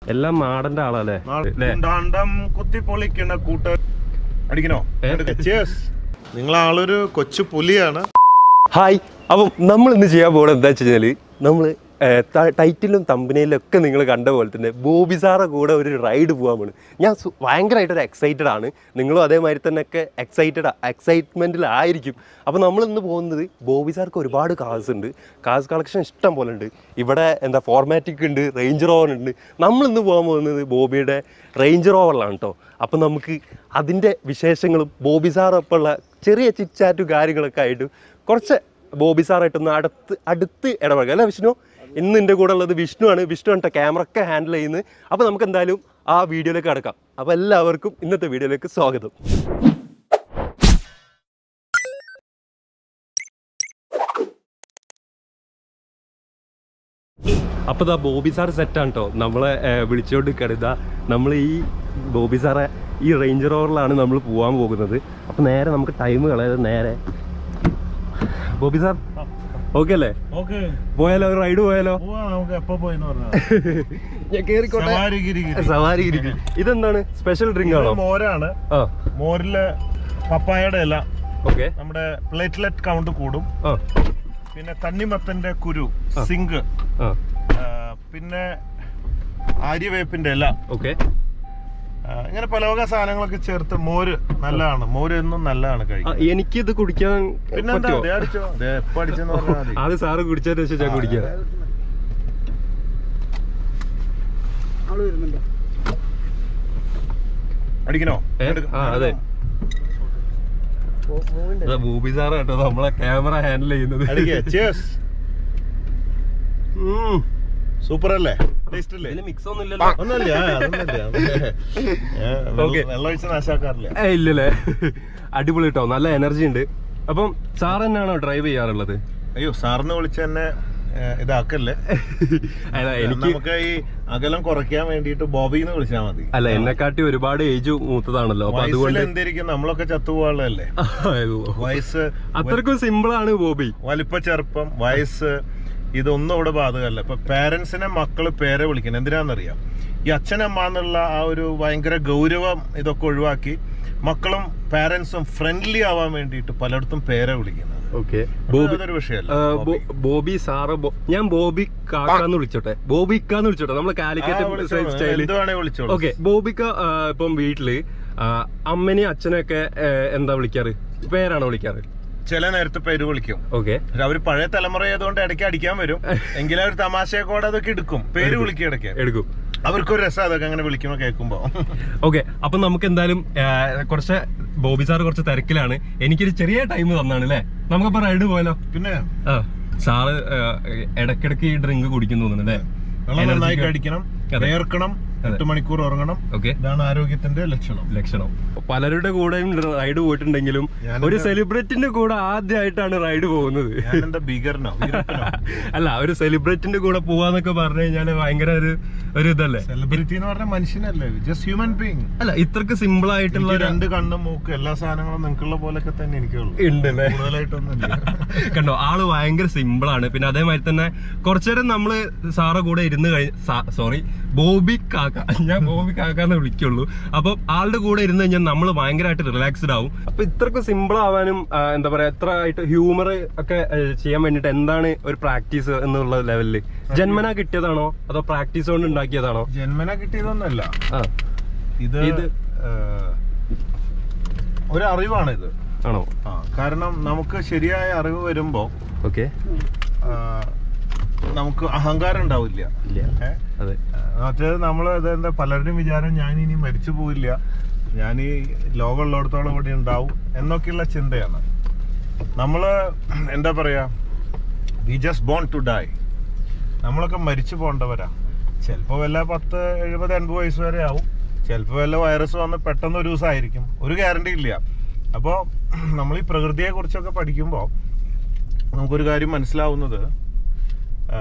എല്ലാം നാടന്റെ ആളല്ലേ അല്ലേ ദാണ്ടം കുത്തി പൊളിക്കണ കൂട്ട അടിക്കണോ ഏ? നിങ്ങൾ ആളൊരു കൊച്ചു പുലിയാണ് ഹായ് അപ്പം നമ്മൾ ഇന്ന് ചെയ്യാൻ പോകുന്നത് എന്താ വെച്ച് കഴിഞ്ഞാൽ നമ്മൾ ടൈറ്റിലും തമ്പനയിലും ഒക്കെ നിങ്ങൾ കണ്ട പോലെ തന്നെ ബോബി സാറെ കൂടെ ഒരു റൈഡ് പോകാൻ പോണ് ഞാൻ സു- ഭയങ്കരമായിട്ടൊരു എക്സൈറ്റഡ് ആണ് നിങ്ങളും അതേമാതിരി തന്നെ ഒക്കെ എക്സൈറ്റഡ് എക്സൈറ്റ്മെൻറ്റിലായിരിക്കും അപ്പോൾ നമ്മൾ ഇന്ന് പോകുന്നത് ബോബി സാർക്ക് ഒരുപാട് കാസ് ഉണ്ട് കാസ് കളക്ഷൻ ഇഷ്ടം പോലെ ഉണ്ട് ഇവിടെ എന്താ ഫോർമാറ്റിക് ഉണ്ട് റേഞ്ച് റോവർ ഉണ്ട് നമ്മൾ ഇന്ന് പോകാൻ പോകുന്നത് ബോബിയുടെ റേഞ്ച് റോവറിലാണ് കേട്ടോ അപ്പോൾ നമുക്ക് അതിൻ്റെ വിശേഷങ്ങളും ബോബി സാറൊപ്പമുള്ള ചെറിയ ചിറ്റാറ്റും കാര്യങ്ങളൊക്കെ ആയിട്ട് കുറച്ച് ബോബി സാറായിട്ടൊന്ന് അടുത്ത് അടുത്ത് ഇടപഴകുക അല്ലേ വിഷ്ണു ഇന്ന് എൻ്റെ കൂടെ ഉള്ളത് വിഷ്ണു ആണ് വിഷ്ണു ആണ് ക്യാമറ ഒക്കെ ഹാൻഡിൽ ചെയ്യുന്നത് അപ്പോൾ നമുക്ക് എന്തായാലും ആ വീഡിയോയിലേക്ക് കടക്കാം അപ്പോൾ എല്ലാവർക്കും ഇന്നത്തെ വീഡിയോയിലേക്ക് സ്വാഗതം അപ്പോൾ ഇതാ ബോബി സാർ സെറ്റാണ് കേട്ടോ നമ്മളെ ഏർ, വിളിച്ചോണ്ട് കരുതാ നമ്മൾ ഈ ബോബി സാറെ ഈ റേഞ്ച് റോവറിലാണ് നമ്മൾ പോകാൻ പോകുന്നത് അപ്പോൾ നേരെ നമുക്ക് ടൈം കളയാതെ നേരെ ബോബി സാർ ഓക്കെ അല്ലേ ഓക്കെ പോയാലോ റൈഡ് പോയാലോ നമുക്ക് എപ്പോ പോയെന്ന് പറഞ്ഞാൽ ഞാൻ കേറിക്കോട്ടെ സവാരി ഇരിക്കും ഇതെന്താണ് സ്പെഷ്യൽ ഡ്രിങ്ക് ആണോ മോരാണ് ആ മോരില് പപ്പായയുടെ ഇല ഓക്കെ നമ്മുടെ പ്ലേറ്റ്ലെറ്റ് കൗണ്ട് കൂടും ആ പിന്നെ തണ്ണിമത്തന്റെ കുരു സിങ്ക് ആ പിന്നെ ആര്യവേപ്പിന്റെ ഇല ഓക്കെ ആ, ഇങ്ങനെ പല വക സാധനങ്ങളൊക്കെ ചേർത്ത് മോര് നല്ലതാണ് മോര് എന്നും നല്ലതാണ് കഴിക്കാൻ എനിക്കിത് കുടിക്കാൻ പിന്നെന്താ പറ്റുമോ ദേ അടിച്ചോ ദേ എപ്പോ അടിച്ചെന്ന് പറഞ്ഞാൽ മതി അത് സാറ് കുടിച്ചതിന് ശേഷം ഞാൻ കുടിക്കാം അടിക്കണോ ഏ? ആ അതെ ബൂബി സാറ് കേട്ടോ നമ്മളെ ക്യാമറ ഹാൻഡിൽ ചെയ്യുന്നത് അടിക്കേ ചേസ് ഉം. സൂപ്പർ അല്ലേ ടേസ്റ്റ് അല്ലേ ഇതില് മിക്സ് ഒന്നും ഇല്ലല്ലോ ഒന്നുമില്ല അതൊന്നുമില്ല ഏ, വെള്ളം- Okay. വെള്ളം ഒഴിച്ച് നാശാക്കാറില്ല ഏ ഇല്ലല്ലേ അടിപൊളി കേട്ടോ നല്ല എനർജി ഉണ്ട് അപ്പം സാർ തന്നെയാണോ ഡ്രൈവ് ചെയ്യാറുള്ളത് അയ്യോ സാറിന് വിളിച്ച് തന്നെ ഏ, ഇതാക്കല്ലേ അല്ല എനിക്ക് നമുക്ക് ഈ അകലം കുറയ്ക്കാൻ വേണ്ടിയിട്ട് ബോബിന്ന് വിളിച്ചാൽ മതി അല്ല എന്നെക്കാട്ടി ഒരുപാട് ഏജ് മൂത്തതാണല്ലോ അപ്പൊ വയസ്സിൽ അതുകൊണ്ട് എന്തിരിക്കും നമ്മളൊക്കെ ചത്തുപോകാനുള്ളതല്ലേ അയ്യോ. വയസ്സ് അത്രക്കും സിമ്പിൾ ആണ് ബോബി വലിപ്പ ചെറുപ്പം വയസ്സ് ഇതൊന്നും ഇവിടെ ബാധകമല്ല ഇപ്പൊ പേരൻസിനെ മക്കള് പേരെ വിളിക്കണം എന്തിനാന്നറിയാം ഈ അച്ഛനമ്മ എന്നുള്ള ആ ഒരു ഭയങ്കര ഗൗരവം ഇതൊക്കെ ഒഴിവാക്കി മക്കളും പാരന്റ്സും ഫ്രണ്ട്ലി ആവാൻ വേണ്ടിയിട്ട് പലയിടത്തും പേരെ വിളിക്കുന്നത് ഓക്കെ അത് ബോബി അതൊരു വിഷയമല്ല ആ, ബോ- ബോബി സാറ് ബോ- ഞാൻ ബോബി കാക്കാന്ന് വിളിച്ചോട്ടെ ബോബിക്കാന്ന് വിളിച്ചോട്ടെ നമ്മളെ ആ, കാലിക്കറ്റ് വിളിച്ചോളൂ. സ്റ്റൈല് എന്ത് വേണേ വിളിച്ചോളൂ ഓക്കെ ബോബിക്ക ആ, ഇപ്പം വീട്ടില് ആ, അമ്മനെയും അച്ഛനെയൊക്കെ ഏ, എന്താ വിളിക്കാറ് പേരാണോ വിളിക്കാറ് ചില നേരത്തെ പേര് വിളിക്കും ഓക്കെ പക്ഷെ അവര് പഴയ തലമുറ ആയതുകൊണ്ട് ഇടയ്ക്ക് അടിക്കാൻ വരും എങ്കിലും അവർ തമാശയൊക്കെ അതൊക്കെ എടുക്കും പേര് വിളിക്കും ഇടയ്ക്ക് എടുക്കും അവർക്കൊരു രസം അതൊക്കെ അങ്ങനെ വിളിക്കുമ്പോ കേൾക്കുമ്പോ ഓക്കെ അപ്പൊ നമുക്ക് എന്തായാലും ആ, കുറച്ച് ബോബി സാർ കുറച്ച് തിരക്കിലാണ് എനിക്കൊരു ചെറിയ ടൈം തന്നാണ് അല്ലേ നമുക്കപ്പോ റൈഡ് പോയാലോ പിന്നെ ആ സാറ് ആ, ഇടയ്ക്കിടയ്ക്ക് ഈ ഡ്രിങ്ക് കുടിക്കുന്നു തോന്നുന്നു അല്ലേ വെള്ളം നന്നായി കഴിക്കണം അതെ. വേർക്കണം എട്ട് മണിക്കൂർ ഉറങ്ങണം ഓക്കെ ഇതാണ് ആരോഗ്യത്തിന്റെ ലക്ഷണം ലക്ഷണം പലരുടെ കൂടെയും റൈഡ് പോയിട്ടുണ്ടെങ്കിലും ഞാനെന്താ- ഒരു സെലിബ്രിറ്റിന്റെ കൂടെ ആദ്യമായിട്ടാണ് റൈഡ് പോകുന്നത് ഞാൻ എന്താ ഭീകരനോ അല്ല ഒരു സെലിബ്രിറ്റിന്റെ കൂടെ പോവാന്നൊക്കെ പറഞ്ഞു കഴിഞ്ഞാല് ഭയങ്കര ഒരു ഒരു ഇതല്ലേ സെലിബ്രിറ്റി എന്ന് പറഞ്ഞ മനുഷ്യനല്ലേ ജസ്റ്റ് ഹ്യൂമൻ ബീങ് അല്ല ഇത്രക്ക് സിമ്പിൾ ആയിട്ടുള്ള ഒരു- രണ്ട് കണ്ണും മൂക്ക് എല്ലാ സാധനങ്ങളും നിങ്ങൾക്കുള്ള പോലൊക്കെ തന്നെ എനിക്കുള്ളൂ ഉണ്ടല്ലേ കൂടുതലായിട്ടൊന്നുമില്ല കണ്ടോ ആള് ഭയങ്കര സിമ്പിൾ ആണ് പിന്നെ അതേമാതിരി തന്നെ കുറച്ചേരം നമ്മള് സാറെ കൂടെ ഇരുന്ന് കഴിഞ്ഞ സോറി ബോബി കാക്ക ഞാൻ ബോബി കാക്ക എന്ന് വിളിക്കുള്ളൂ അപ്പൊ ആളുടെ കൂടെ ഇരുന്ന് കഴിഞ്ഞാൽ നമ്മൾ ഭയങ്കരമായിട്ട് റിലാക്സ്ഡ് ആവും അപ്പൊ ഇത്രക്ക് സിമ്പിൾ ആവാനും ആ, എന്താ പറയാ എത്ര ആയിട്ട് ഹ്യൂമർ ഒക്കെ ആ, ചെയ്യാൻ വേണ്ടിട്ട് എന്താണ് ഒരു പ്രാക്ടീസ് എന്നുള്ള ലെവലില് ജന്മന കിട്ടിയതാണോ അതോ പ്രാക്ടീസ് കൊണ്ട് ഉണ്ടാക്കിയതാണോ ജന്മന കിട്ടിയതൊന്നുമല്ല ആ ഇത് ഇത്? ഏഹ്, ഒരു അറിവാണ് ഇത് ആണോ ആ കാരണം നമുക്ക് ശരിയായ അറിവ് വരുമ്പോ ഓക്കെ ആ, നമുക്ക് അഹങ്കാരം ഉണ്ടാവില്ല ഇല്ല ഏ? അതെ മറ്റേത് നമ്മൾ ഇതെന്താ പലരുടെയും വിചാരം ഞാൻ ഇനി മരിച്ചു പോവില്ല ഞാൻ ഈ ലോകം ഉള്ളിടത്തോളം ഇവിടെ ഉണ്ടാവും എന്നൊക്കെയുള്ള ചിന്തയാണ് നമ്മള് എന്താ പറയാ we just born to die നമ്മളൊക്കെ മരിച്ചു പോകേണ്ടവരാ ചിലപ്പോൾ വല്ല പത്ത് എഴുപത് എൺപത് വയസ്സ് വരെ ആവും ചിലപ്പോൾ വല്ല വൈറസ് വന്ന് പെട്ടെന്ന് ഒരു ദിവസം ആയിരിക്കും ഒരു ഗ്യാരണ്ടി ഇല്ല അപ്പോൾ നമ്മൾ ഈ പ്രകൃതിയെ കുറിച്ചൊക്കെ പഠിക്കുമ്പോൾ നമുക്കൊരു കാര്യം മനസ്സിലാവുന്നത് ആ,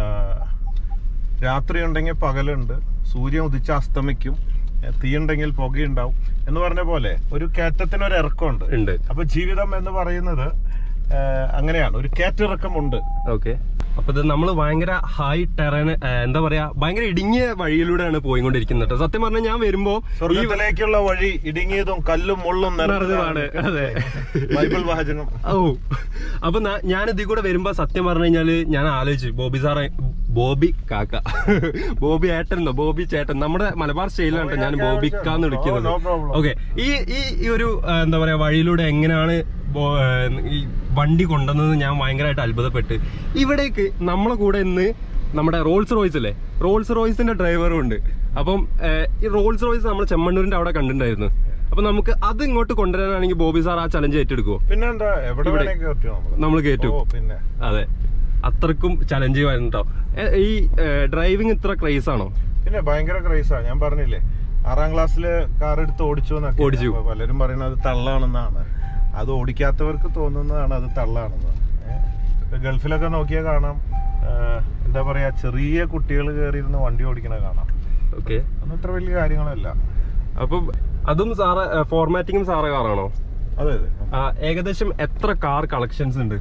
രാത്രി ഉണ്ടെങ്കിൽ പകലുണ്ട് സൂര്യൻ ഉദിച്ച് അസ്തമിക്കും ഏ, തീയുണ്ടെങ്കിൽ പുകയുണ്ടാവും എന്ന് പറഞ്ഞ പോലെ ഒരു കയറ്റത്തിന് ഒരു ഇറക്കമുണ്ട് ഉണ്ട് അപ്പൊ ജീവിതം എന്ന് പറയുന്നത് ആ, അങ്ങനെയാണ് ഒരു കയറ്റിറക്കമുണ്ട് ഓക്കെ അപ്പൊ ഇത് നമ്മൾ ഭയങ്കര ഹൈ ടെറൻ എന്താ പറയാ ഭയങ്കര ഇടുങ്ങിയ വഴിയിലൂടെയാണ് പോയിക്കൊണ്ടിരിക്കുന്നത് കേട്ടോ സത്യം പറഞ്ഞാൽ ഞാൻ വരുമ്പോ ഈ സ്വർഗത്തിലേക്കുള്ള വഴി ഇടുങ്ങിയതും കല്ലും മുള്ളും നിറഞ്ഞതാണ് നിറഞ്ഞതാണ് അതെ ബൈബിൾ വാചകം ഓ അപ്പൊ നാ- ഞാൻ ഇതിൽ കൂടെ വരുമ്പോ സത്യം പറഞ്ഞു കഴിഞ്ഞാല് ഞാൻ ആലോചിച്ചു ബോബി സാറെ ബോബി കാക്ക ബോബി ഏട്ടൻ ബോബി ചേട്ടൻ നമ്മുടെ മലബാർ സ്റ്റൈലാണ് ഞാൻ ബോബിക്കാന്ന് വിളിക്കുന്നത് Oh, no problem. ഓക്കെ ഈ ഈ ഈ ഒരു ആ, എന്താ പറയാ വഴിയിലൂടെ എങ്ങനെയാണ് ബോ- ആ, ഈ വണ്ടി കൊണ്ടുവന്നത് ഞാൻ ഭയങ്കരമായിട്ട് അത്ഭുതപ്പെട്ട് ഇവിടേക്ക് നമ്മളെ കൂടെ ഇന്ന് നമ്മുടെ റോൾസ് റോയ്സ് അല്ലേ റോൾസ് റോയ്സിന്റെ ഡ്രൈവറും ഉണ്ട് അപ്പം ആ, ഈ റോൾസ് റോയ്സ് നമ്മൾ ചെമ്മണ്ണൂരിന്റെ അവിടെ കണ്ടിട്ടുണ്ടായിരുന്നു അപ്പൊ നമുക്ക് അത് ഇങ്ങോട്ട് കൊണ്ടുവരാനാണെങ്കിൽ ബോബി സാർ ആ ചലഞ്ച് ഏറ്റെടുക്കുവോ പിന്നെന്താ എവിടെ ഇവിടെ. വേണേ കയറ്റി നമ്മള് നമ്മൾ കയറ്റും ഓ പിന്നെ അതെ അത്രക്കും ചലഞ്ച് വരുന്നുണ്ടോ ഈ ഡ്രൈവിംഗ് ഇത്ര ക്രൈസ് ആണോ പിന്നെ ഭയങ്കര ക്രൈസാ ഞാൻ പറഞ്ഞില്ലേ ആറാം ക്ലാസ്സില് കാർ എടുത്ത് ഓടിച്ചു എന്നൊക്കെ ഓടിച്ചു. അപ്പൊ പലരും പറയുന്നത് അത് തള്ളാണെന്നാണ് അത് ഓടിക്കാത്തവർക്ക് തോന്നുന്നതാണ് അത് തള്ളാണെന്ന് ഏ? ഇപ്പൊ ഗൾഫിലൊക്കെ നോക്കിയാൽ കാണാം ആ, എന്താ പറയാ ചെറിയ കുട്ടികൾ കയറിയിരുന്ന് വണ്ടി ഓടിക്കണ കാണാം ഓക്കെ അതൊന്നും ഇത്ര വലിയ കാര്യങ്ങളല്ല അപ്പം അതും സാറ് ഫോർമാറ്റിങ്ങും സാറ് കാറാണോ അതെ അതെ ആ, ഏകദേശം എത്ര കാർ കളക്ഷൻസ് ഉണ്ട്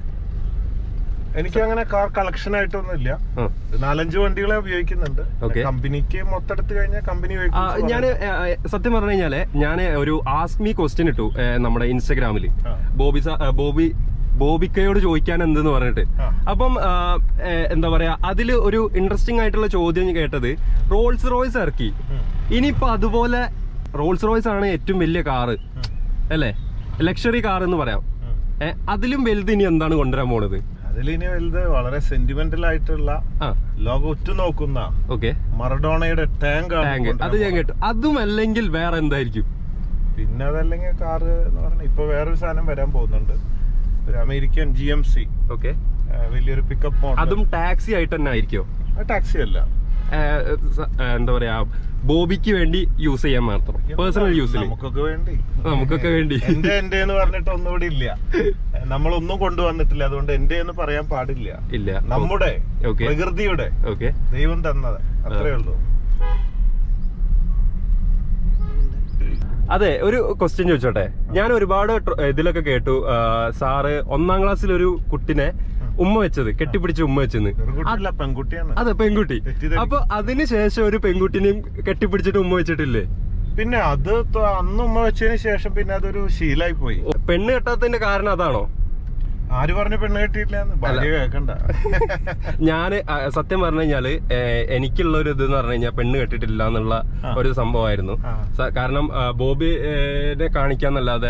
എനിക്ക് അങ്ങനെ കാർ കളക്ഷൻ ആയിട്ടൊന്നും ഇല്ല ആ. ഒരു നാലഞ്ച് വണ്ടികളെ ഉപയോഗിക്കുന്നുണ്ട് Okay. കമ്പനിക്ക് മൊത്തം എടുത്തു കഴിഞ്ഞാൽ കമ്പനി ഞാൻ സത്യം പറഞ്ഞു കഴിഞ്ഞാല് ഞാൻ ഒരു ആസ്ക് മീ ക്വസ്റ്റ്യൻ ഇട്ടു ഏ, നമ്മുടെ ഇൻസ്റ്റഗ്രാമിൽ ആ. ബോബി സാ- ഏ, ബോബി ബോബിക്കയോട് ചോദിക്കാൻ എന്തെന്ന് പറഞ്ഞിട്ട് ആ. അപ്പം ആ, ഏ, എന്താ പറയാ അതില് ഒരു ഇൻട്രസ്റ്റിംഗ് ആയിട്ടുള്ള ചോദ്യം കേട്ടത് റോൾസ് റോയ്സ് ഇറക്കി ഇനിയിപ്പോ അതുപോലെ റോൾസ് റോയ്സ് ആണ് ഏറ്റവും വലിയ കാറ് അല്ലേ ലക്ഷറി കാർ എന്ന് പറയാം ഏ, അതിലും വലുത് ഇനി എന്താണ് കൊണ്ടുവരാൻ പോണത് അതിലിനി വലുത് വളരെ സെന്റിമെന്റൽ ആയിട്ടുള്ള ആ ലോകം ഉറ്റുനോക്കുന്ന ഓക്കെ മറഡോണയുടെ ടാങ്ക് ടാങ്ക് അത് ഞാൻ കേട്ടു അതും അല്ലെങ്കിൽ വേറെ എന്തായിരിക്കും പിന്നെ അതല്ലെങ്കിൽ കാറ് എന്ന് പറഞ്ഞാൽ ഇപ്പൊ വേറൊരു സാധനം വരാൻ പോകുന്നുണ്ട് ഒരു American G M C okay വലിയൊരു പിക്കപ്പ് മോഡൽ അതും ടാക്സി ആയിട്ട് തന്നെ ആയിരിക്കോ ടാക്സി അല്ല ഏ, സ- ഏ, എന്താ പറയാ ബോബിക്ക് വേണ്ടി യൂസ് ചെയ്യാൻ മാത്രം പേഴ്സണൽ യൂസിൽ നമുക്കൊക്കെ വേണ്ടി നമുക്കൊക്കെ വേണ്ടി എന്റെ എന്റെ എന്ന് പറഞ്ഞിട്ട് ഒന്നുകൂടി ഇല്ല നമ്മളൊന്നും കൊണ്ടുവന്നിട്ടില്ല അതുകൊണ്ട് എന്റെ എന്ന് പറയാൻ പാടില്ല ഇല്ല നമ്മുടെ Okay. പ്രകൃതിയുടെ ഓക്കെ ദൈവം തന്നത് അത്രേ ഉള്ളൂ അതെ ഒരു ക്വസ്റ്റ്യൻ ചോദിച്ചോട്ടെ ഞാൻ ഒരുപാട് ട്ര- ഇതിലൊക്കെ കേട്ടു ആ, സാറ് ഒന്നാം ക്ലാസ്സിൽ ഒരു കുട്ടിനെ ഉമ്മ വെച്ചത് കെട്ടിപ്പിടിച്ച് ഉമ്മ വെച്ചെന്ന് പെൺകുട്ടിയല്ല പെൺകുട്ടിയാണ് അതെ പെൺകുട്ടി തെറ്റിദ്ധരിക്കും. അപ്പൊ അതിന് ശേഷം ഒരു പെൺകുട്ടിനെയും കെട്ടിപ്പിടിച്ചിട്ട് ഉമ്മ വെച്ചിട്ടില്ലേ പിന്നെ അത് ത- അന്ന് ഉമ്മ വെച്ചതിന് ശേഷം പിന്നെ അതൊരു ശീലായി പോയി പെണ്ണ് കെട്ടാത്തതിന്റെ കാരണം അതാണോ ആര് പറഞ്ഞു പെണ്ണ് കെട്ടിയിട്ടില്ല ഭാര്യ കേക്കണ്ട ഞാന് ആ, സത്യം പറഞ്ഞു കഴിഞ്ഞാല് ഏ, എനിക്കുള്ള ഒരു ഇത് എന്ന് പറഞ്ഞു കഴിഞ്ഞാൽ പെണ്ണ് കെട്ടിട്ടില്ല എന്നുള്ള ആ. ഒരു സംഭവമായിരുന്നു ആ. സ- കാരണം ആ, ബോബിനെ കാണിക്കാന്നല്ലാതെ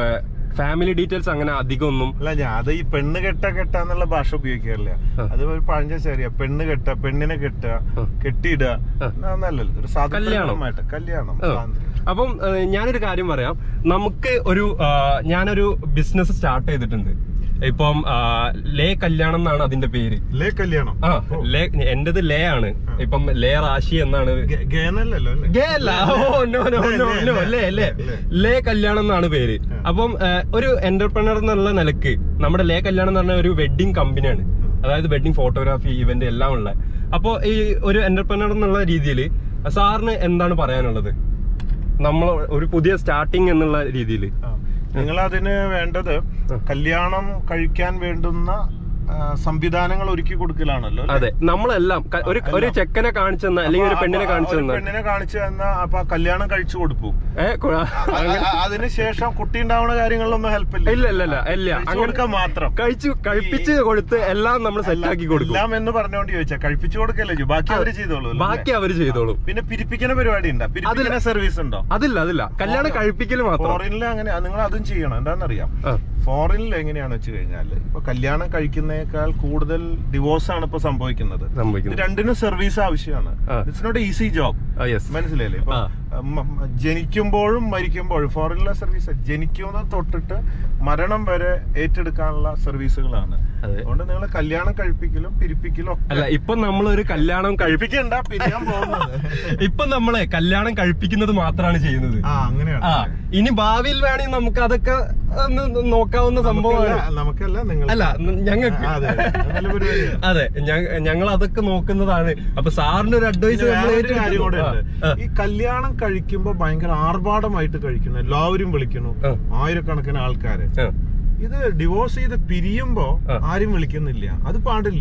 ഫാമിലി ഡീറ്റെയിൽസ് അങ്ങനെ അധികം ഒന്നും അല്ല ഞാൻ അത് ഈ പെണ്ണ് കെട്ട കെട്ടാന്നുള്ള ഭാഷ ഉപയോഗിക്കാറില്ല ആ. അത് ഒരു പഴഞ്ച ശരിയാ പെണ്ണ് കെട്ട പെണ്ണിനെ കെട്ടുക ആ. കെട്ടിയിടുക ആ. നല്ലല്ലോ ഒരു സ്വാതന്ത്ര്യമായിട്ട് കല്യാണം ആ. സ്വാതന്ത്ര്യം അപ്പം ഏ, ഞാനൊരു കാര്യം പറയാം നമുക്ക് ഒരു ആ, ഞാനൊരു ബിസിനസ് സ്റ്റാർട്ട് ചെയ്തിട്ടുണ്ട് ഇപ്പം ആ, ലേ കല്യാണം എന്നാണ് അതിന്റെ പേര് ലേ കല്യാണം ആ ലേ എന്റേത് ലേ ആണ് ഇപ്പം ലേ റാശി എന്നാണ് ഗ- ഗേനല്ലല്ലോ അല്ലേ ഗേ അല്ല oh no no no no ലേ ലേ ലേ കല്യാണം എന്നാണ് പേര് അപ്പം ഏഹ്, ഒരു എന്റർപ്രണർ എന്നുള്ള നിലക്ക് നമ്മുടെ ലേ കല്യാണം എന്ന് പറഞ്ഞ ഒരു വെഡിങ് കമ്പനിയാണ് അതായത് വെഡിങ് ഫോട്ടോഗ്രാഫി ഇവന്റ് എല്ലാം ഉള്ള അപ്പോൾ ഈ ഒരു എന്റർപ്രണർ എന്നുള്ള രീതിയിൽ സാറിന് എന്താണ് പറയാനുള്ളത് നമ്മൾ ഒരു പുതിയ സ്റ്റാർട്ടിങ് എന്നുള്ള രീതിയിൽ നിങ്ങൾ അതിന് വേണ്ടത് കല്യാണം കഴിക്കാൻ വേണ്ടുന്ന ആ, സംവിധാനങ്ങൾ ഒരുക്കി കൊടുക്കലാണല്ലോ അല്ലേ? അതെ നമ്മളെല്ലാം ക- ഒരു ഒരു ചെക്കനെ കാണിച്ചു തന്ന അല്ലെങ്കിൽ ഒരു അപ്പൊ- പെണ്ണിനെ അപ്പൊ കാണിച്ചു ഒരു തന്ന പെണ്ണിനെ കാണിച്ചു തന്ന അപ്പൊ ആ കല്യാണം കഴിച്ചു കൊടുക്കും ഏഹ് അതിനുശേഷം കുട്ടി ഉണ്ടാവുന്ന കാര്യങ്ങളിലൊന്നും ഹെൽപ്പ് ഇല്ല ഇല്ല ഇല്ല ഇല്ല ഇല്ല കഴിച്ചു അങ്ങനെ കൊടുക്കാൻ മാത്രം കഴിച്ചു കഴിപ്പിച്ച് കൊടുത്ത് എല്ലാം നമ്മൾ സെറ്റാക്കി കൊടുക്കും എല്ലാം എന്ന് പറഞ്ഞോണ്ട് ചോദിച്ചാ കഴിപ്പിച്ചു കൊടുക്കല്ലേ ചെയ്യൂ. ബാക്കി അവര് ചെയ്തോളൂ അല്ലേ? ബാക്കി അവര് ചെയ്തോളും പിന്നെ പിരിപ്പിക്കുന്ന പരിപാടി ഉണ്ടോ പിരിപ്പിക്കുന്ന സർവീസ് ഉണ്ടോ അതില്ല അതില്ല കല്യാണം കഴിപ്പിക്കൽ മാത്രം ഫോറിനിൽ അങ്ങനെ നിങ്ങൾ അതും ചെയ്യണം എന്താണെന്നറിയാം ആ, ഫോറിനിൽ എങ്ങനെയാണെന്ന് വെച്ച് കഴിഞ്ഞാല് ഇപ്പൊ കല്യാണം കഴിക്കുന്നേക്കാൾ കൂടുതൽ ഡിവോഴ്സ് ആണ് ഇപ്പൊ സംഭവിക്കുന്നത് ഇത് സംഭവിക്കുന്നു രണ്ടിനും സർവീസ് ആവശ്യമാണ് ആ. ഇറ്റ്സ് നോട്ട് ഈസി ജോബ് ആ യെസ് മനസ്സിലായില്ലേ ഇപ്പൊ ആ. മ- മ- ജനിക്കുമ്പോഴും മരിക്കുമ്പോഴും ഫോറിനിലെ സർവീസ് ജനിക്കുന്നത് തൊട്ടിട്ട് മരണം വരെ ഏറ്റെടുക്കാനുള്ള സർവീസുകളാണ് അതെ അതുകൊണ്ട് നിങ്ങൾ കല്യാണം കഴിപ്പിക്കലും പിരിപ്പിക്കലും ഒക്കെ അല്ല ഇപ്പൊ നമ്മളൊരു കല്യാണം കഴിപ്പി കഴിപ്പിക്കണ്ട പിരിയാൻ പോകുന്നത് ഇപ്പൊ നമ്മളെ കല്യാണം കഴിപ്പിക്കുന്നത് മാത്രമാണ് ചെയ്യുന്നത് ആ അങ്ങനെയാണ് ആ ഇനി ഭാവിയിൽ വേണമെങ്കിൽ നമുക്ക് അതൊക്കെ ഒന്ന് നോക്കാവുന്ന സംഭവമാണ് നമുക്കല്ല- നമുക്കല്ല നിങ്ങൾ അല്ല ഞങ്ങൾക്ക് ആ, അതെ നല്ല പരിപാടിയാണ് അതെ ഞങ്ങൾ അതൊക്കെ നോക്കുന്നതാണ് അപ്പൊ സാറിന്റെ ഒരു അഡ്വൈസ് പിന്നെ വേറൊരു കാര്യം കൂടെ ഉണ്ട് ഈ കല്യാണം കഴിക്കുമ്പോ ഭയങ്കര ആർഭാടമായിട്ട് കഴിക്കുന്നു എല്ലാവരും വിളിക്കുന്നു ആ. ആയിരക്കണക്കിന് ആൾക്കാര് ഇത് ഡിവോഴ്സ് ചെയ്ത് പിരിയുമ്പോ ആ. ആരും വിളിക്കുന്നില്ല അത് പാടില്ല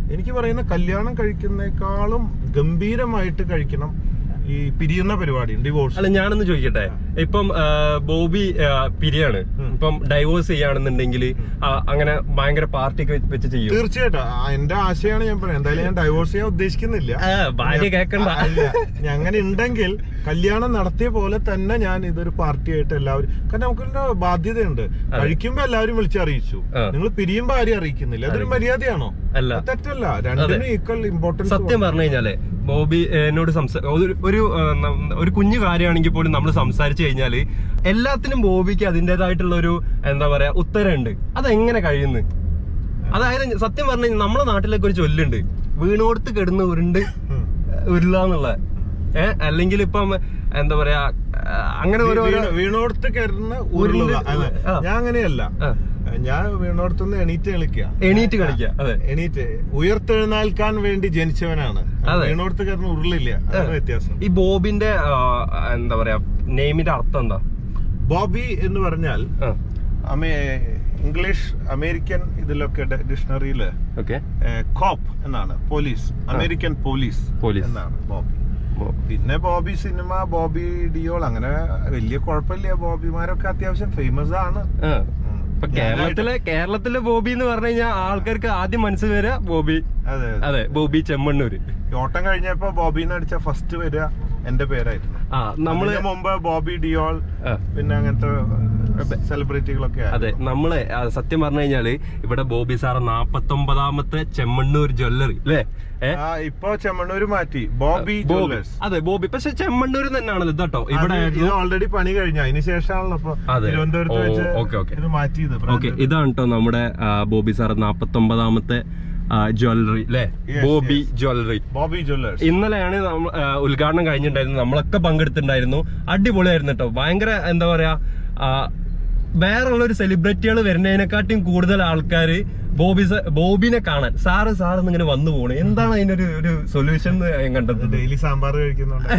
എനിക്ക് പറയുന്ന കല്യാണം കഴിക്കുന്നേക്കാളും ഗംഭീരമായിട്ട് കഴിക്കണം ഈ പിരിയുന്ന പരിപാടി ഡിവോഴ്സ് അല്ല ഞാനൊന്ന് ചോദിക്കട്ടെ ഇപ്പം ആ, ബോബി ആ, പിരിയാണ് ഉം. ഇപ്പം ഡൈവോഴ്സ് ചെയ്യുകയാണെന്നുണ്ടെങ്കിൽ അങ്ങനെ ഭയങ്കര പാർട്ടി ഒക്കെ വെച്ച് ചെയ്യും തീർച്ചയായിട്ടും ആ, എന്റെ ആശയമാണ് ഞാൻ പറയുന്നത് എന്തായാലും ഞാൻ ഡൈവോഴ്സ് ചെയ്യാൻ ഉദ്ദേശിക്കുന്നില്ല ആ, ഭാര്യ കേക്കണ്ട ആ, ഇല്ല. ഞാൻ അങ്ങനെ ഉണ്ടെങ്കിൽ കല്യാണം നടത്തിയ പോലെ തന്നെ ഞാൻ ഇതൊരു പാർട്ടി ആയിട്ട് എല്ലാവരും കാരണം നമുക്കൊരു ബാധ്യതയുണ്ട് കഴിക്കുമ്പോ എല്ലാവരും വിളിച്ചറിയിച്ചു ആ. നിങ്ങൾ പിരിയുമ്പോ ആരും അറിയിക്കുന്നില്ല അതൊരു മര്യാദയാണോ അല്ല അത് തെറ്റല്ല രണ്ടിനും ഈക്വൽ ഇമ്പോർട്ടൻസ് സത്യം പറഞ്ഞു കഴിഞ്ഞാല് ബോബി ഏ, എന്നോട് സംസാ ഒരു ഒരു ആ, നം- ഒരു കുഞ്ഞു കാര്യമാണെങ്കിൽ പോലും നമ്മൾ സംസാരിച്ചു കഴിഞ്ഞാല് എല്ലാത്തിനും ബോബിക്ക് അതിൻ്റെതായിട്ടുള്ള ഒരു എന്താ പറയാ ഉത്തരമുണ്ട് അതെങ്ങനെ കഴിയുന്നു അതായത് സത്യം പറഞ്ഞു കഴിഞ്ഞാൽ നമ്മുടെ നാട്ടിലൊക്കെ ഒരു ചൊല്ലുണ്ട് വീണോടുത്ത് കിടന്ന് ഉരുണ്ട് ഉരുളാന്നുള്ള ഏഹ് അല്ലെങ്കിൽ ഇപ്പം എന്താ പറയാ ആ, അങ്ങനെ ഓരോ വീണോടത്ത് കയറുന്ന ഉരുളുക അതെ. ആ. ഞാൻ അങ്ങനെയല്ല ആ, ഞാൻ വീണോടത്തുനിന്ന് എണീറ്റ് കളിക്കുക എണീറ്റ് കളിക്കുക അതെ എണീറ്റ് ഉയർത്തെഴുന്നേൽക്കാൻ വേണ്ടി ജനിച്ചവനാണ് അതെ. വീണോടത്ത് കയറുന്ന ഉരുളില്ല അതാണ് വ്യത്യാസം ഈ ബോബിന്റെ ആ, എന്താ പറയാ നെയിമിന്റെ അർത്ഥം എന്താ ബോബി എന്ന് പറഞ്ഞാൽ ആ അമേ ഇംഗ്ലീഷ് അമേരിക്കൻ ഇതിലൊക്കെ ഡിക്ഷണറിയില് ഓക്കെ കോപ്പ് എന്നാണ് പോലീസ് അമേരിക്കൻ പോലീസ് പോലീസ്. എന്നാണ് ബോബി പിന്നെ ബോബി സിനിമ ബോബി ഡിയോൾ അങ്ങനെ വലിയ കുഴപ്പമില്ല ബോബിമാരൊക്കെ അത്യാവശ്യം ഫേമസ് ആണ് ആ ഉം. ഇപ്പൊ കേരളത്തിലെ കേരളത്തിലെ ബോബി എന്ന് പറഞ്ഞു കഴിഞ്ഞാൽ ആൾക്കാർക്ക് ആദ്യം മനസ്സിൽ വരിക ബോബി അതെ അതെ. അതെ ബോബി ചെമ്മണ്ണൂര് ഈ ഓട്ടം കഴിഞ്ഞപ്പോ ബോബിന്ന് അടിച്ച ഫസ്റ്റ് വരിക എന്റെ പേരായിരുന്നു ആ നമ്മള് അതിന് മുമ്പ് ബോബി ഡിയോൾ ആ, പിന്നെ അങ്ങനത്തെ സെലിബ്രിറ്റികളൊക്കെ അതെ നമ്മള് ആ, സത്യം പറഞ്ഞു കഴിഞ്ഞാല് ഇവിടെ ബോബി സാറ് നാപ്പത്തൊമ്പതാമത്തെ ചെമ്മണ്ണൂർ ജ്വല്ലറി അല്ലേ ഏ? ആ ഇപ്പൊ ചെമ്മണ്ണൂര് മാറ്റി ബോബി ബോബി ജ്വല്ലേഴ്സ് അതെ ബോബി പക്ഷെ ചെമ്മണ്ണൂർ തന്നെയാണല്ലോ ഇതാട്ടോ ഇവിടെ അത് ഇത് ആയിരുന്നു ഓൾറെഡി പണി കഴിഞ്ഞു അതിന് ശേഷമാണല്ലോ ഇപ്പൊ അതെ. തിരുവനന്തപുരത്ത് ഓ, വെച്ച് ഓക്കേ, ഓക്കേ. ഇത് മാറ്റിയത് ഓക്കെ ഇതാണ് കേട്ടോ നമ്മുടെ ആ, ബോബി സാർ നാപ്പത്തൊമ്പതാമത്തെ ജ്വല്ലറി അല്ലേ Yes, Bobby yes. Jewellery Bobby jewellers ഇന്നലെയാണ് നമ്മ- ആ, ഉദ്ഘാടനം കഴിഞ്ഞിട്ടുണ്ടായിരുന്നു നമ്മളൊക്കെ പങ്കെടുത്തിട്ടുണ്ടായിരുന്നു അടിപൊളിയായിരുന്നു കേട്ടോ ഭയങ്കര എന്താ പറയാ ആ, വേറുള്ള ഒരു സെലിബ്രിറ്റികൾ വരുന്നതിനെക്കാട്ടിയും കൂടുതൽ ആൾക്കാര് ബോബി സ- ബോബിനെ കാണാൻ സാറ് സാറ് ഇങ്ങനെ വന്നു പോണേ എന്താണ് അതിനൊരു ഒരു സൊല്യൂഷൻ ഞാൻ കണ്ടെത്തുന്നത് ഡെയിലി സാമ്പാർ കഴിക്കുന്നുണ്ട്